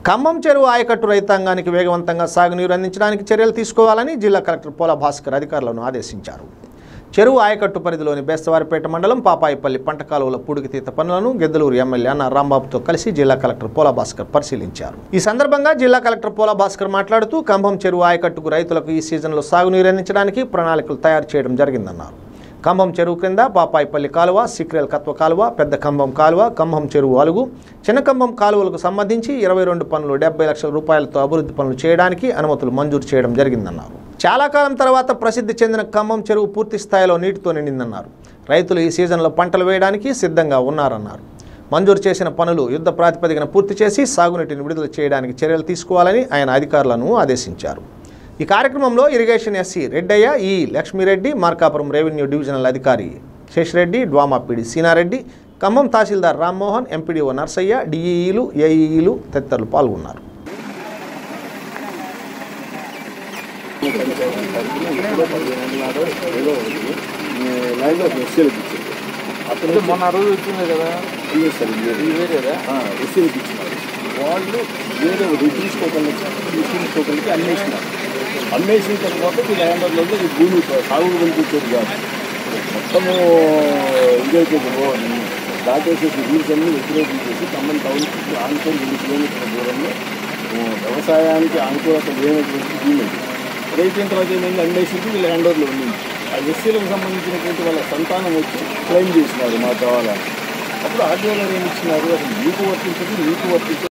ఖమ్మం చెరువు ఆయకట్టు రైతాంగానికి వేగవంతంగా సాగునీరు అందించడానికి చర్యలు తీసుకోవాలని జిల్లా కలెక్టర్ పోలా భాస్కర్ అధికారులను ఆదేశించారు చెరువు ఆయకట్టు పరిధిలోని బేస్తవారిపేట మండలం పాపాయిపల్లి పంట కాలువల పూడికితీత పనులను గెద్దలూరు ఎమ్మెల్యే అన్న రాంబాబుతో కలిసి జిల్లా కలెక్టర్ పోలా భాస్కర్ పరిశీలించారు ఈ సందర్భంగా జిల్లా కలెక్టర్ పోలా భాస్కర్ మాట్లాడుతూ ఖమ్మం చెరువు ఆయకట్టుకు రైతులకు ఈ సీజన్లో సాగునీరు అందించడానికి ప్రణాళికలు తయారు చేయడం జరిగిందన్నారు ఖమ్మం చెరువు కింద పాపాయిపల్లి కాలువ సిక్రేల్ కత్వ కాలువ పెద్ద ఖమ్మం కాలువ ఖమ్మం చెరువు అలుగు చిన్న ఖమ్మం కాలువలకు సంబంధించి ఇరవై రెండు పనులు డెబ్బై లక్షల రూపాయలతో అభివృద్ధి పనులు చేయడానికి అనుమతులు మంజూరు చేయడం జరిగిందన్నారు చాలా కాలం తర్వాత ప్రసిద్ధి చెందిన ఖమ్మం చెరువు పూర్తి స్థాయిలో నీటితో నిండిందన్నారు రైతులు ఈ సీజన్లో పంటలు వేయడానికి సిద్ధంగా ఉన్నారన్నారు మంజూరు చేసిన పనులు యుద్ధ ప్రాతిపదికన పూర్తి చేసి సాగునీటిని విడుదల చేయడానికి చర్యలు తీసుకోవాలని ఆయన అధికారులను ఆదేశించారు ఈ కార్యక్రమంలో ఇరిగేషన్ ఎస్సీ రెడ్డయ్య ఈ లక్ష్మీరెడ్డి మార్కాపురం రెవెన్యూ డివిజనల్ అధికారి శేషరెడ్డి డ్వామాపిడి సీనారెడ్డి ఖమ్మం తహసీల్దార్ రామ్మోహన్ ఎంపీడీఓ నర్సయ్య డిఈఈలు ఏఈఈలు తదితరులు పాల్గొన్నారు లైన్లో ఎస్సీలకు ఇచ్చింది అంటే మొన్న ఆ రోజు వచ్చింది కదా ఇదే సార్ ఇది వేరేదా ఎస్సీలకు ఇచ్చినారు వాళ్ళు వేరే తీసుకోగలిగి తీసుకోగలిగి అమ్మేసినారు అమ్మేసిన తర్వాత ఈ ల్యాండర్లో ఈ భూమి సాగు కనిపించేది కాదు మొత్తము ఇదైపోయింది దాటేసేసి రూల్స్ అన్ని వ్యతిరేకించేసి ఖమ్మం టౌన్ చుట్టూ ఆనుకొని రెండు కిలోమీటర్ల దూరంలో ఆ, వ్యవసాయానికి అనుకూలత లేనటువంటి భూమి ఇది. రైతు తర్వాత ఏమైంది అమ్మేసింది వీళ్ళ హ్యాండ్ ఓవర్లో ఉండింది ఆ ఎస్సీలకు సంబంధించినటువంటి వాళ్ళ సంతానం వచ్చి క్లెయిమ్ చేసినారు మాకు కావాలని అప్పుడు ఆర్డీఓ గారు ఏమి ఇచ్చినారు అది మీకు వర్తించదు మీకు వర్తించదు